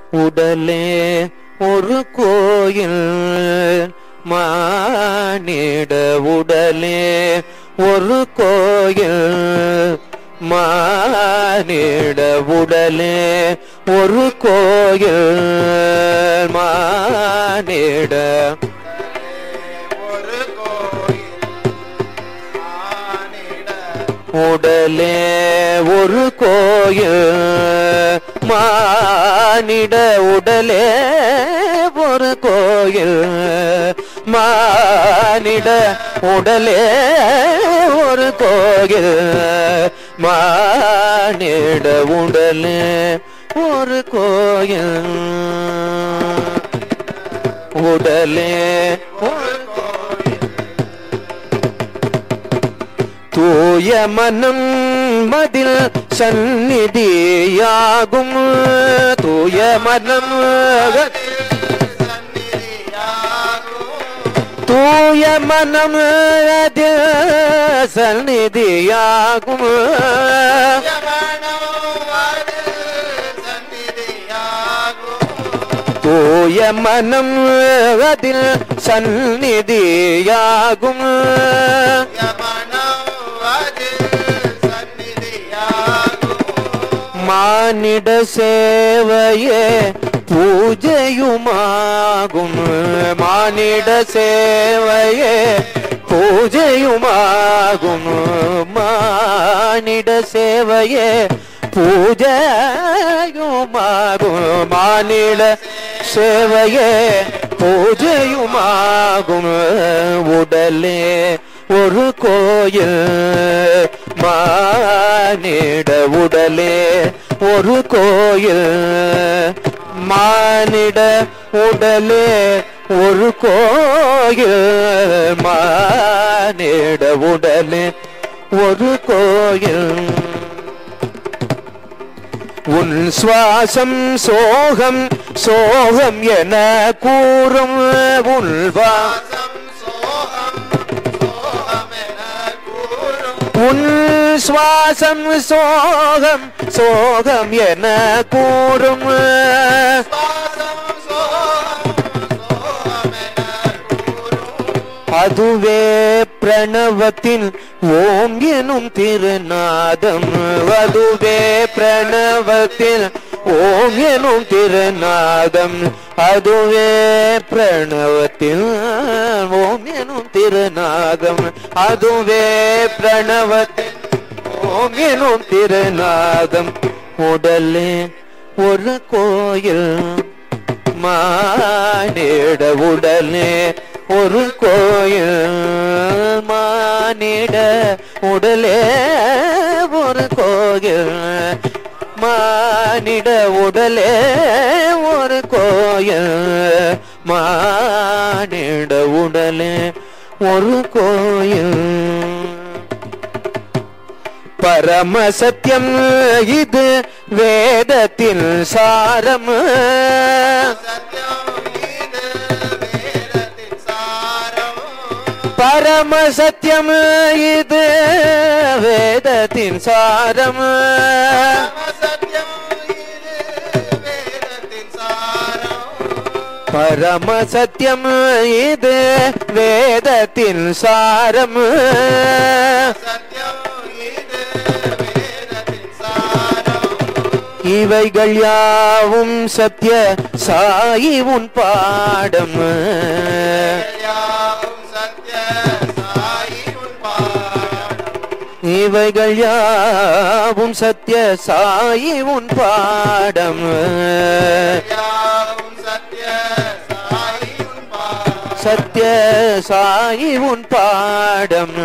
உடலே ஒரு கோயில் மானிட உடலே ஒரு கோயில் மானிட உடலே ஒரு கோயில் மானிட ஒரு கோயில் மானிட உடலே ஒரு கோயில் மானிட உடலே ஒரு கோயில் மானிட உடலே ஒரு கோயில் மானிட உடலே ஒரு கோயில் உடலே ஒரு தூய மனம் மதில் சந்நிதியாகும் தூய மனம் தூய மனம் அதில் சந்நிதியாகும் தூய மனம் அதில் சந்நிதியாகும் மானிட சேவையே பூஜையுமாகும் மானிட சேவையே பூஜையுமாகும் மானிட சேவையே பூஜையுமாகும் மானிட சேவையே பூஜையுமாகும் உடலே ஒரு கோயில் மானிட உடலே ஒரு கோயில் மானிட உடலே ஒரு கோயில் மானிட உடலே ஒரு கோயில் உன் சுவாசம் சோகம் சோகம் என கூறும் உன் வா உன் சுவாசம் சோகம் சோகம் என கூறும் அதுவே பிரணவத்தின் ஓம் எனும் திருநாதம் அதுவே பிரணவத்தில் ஓம் எனும் திருநாதம் அதுவே பிரணவத்தில் ஓம் எனும் திருநாதம் அதுவே பிரணவத்தில் ஓம் எனும் திருநாதம் உடலே ஒரு கோயில் மானிட உடலே ஒரு கோயில் மானிட உடலே ஒரு கோயில் மானிட உடலே ஒரு கோயில் மானிட உடலே ஒரு கோயில் பரம சத்தியம் இது வேதத்தின் சாரம் பரம சத்தியம் இது வேதத்தின் சாரம் பரம சத்தியம் இது வேதத்தின் சாரம் இவைகள் யாவும் சத்திய சாயி உன் பாடம் இவைகள் யாவும் சத்திய சாயி உன் பாடம் சத்திய சாயி உன் பாடம்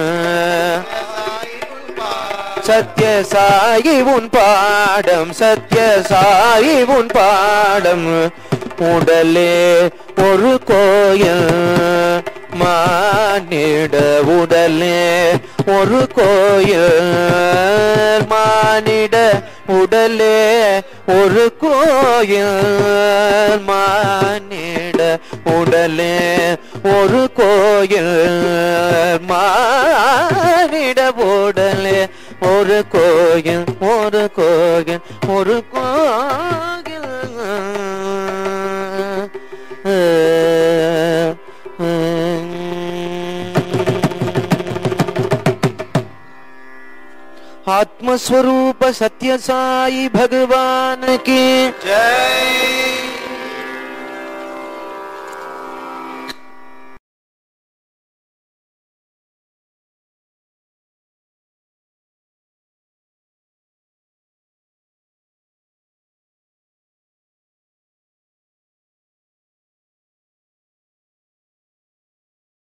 சத்ய சாயி உன் பாடம் சத்ய சாயி உன் பாடம் உடலே ஒரு கோயில் மானிட உடலே ஒரு கோயில் மானிட உடலே ஒரு கோயில் மானிட உடலே ஒரு கோயில் மானிட உடலே ஒரு கோயில் ஒரு கோயில் ஒரு கோயில் आत्मस्वरूप सत्य साई भगवान की जय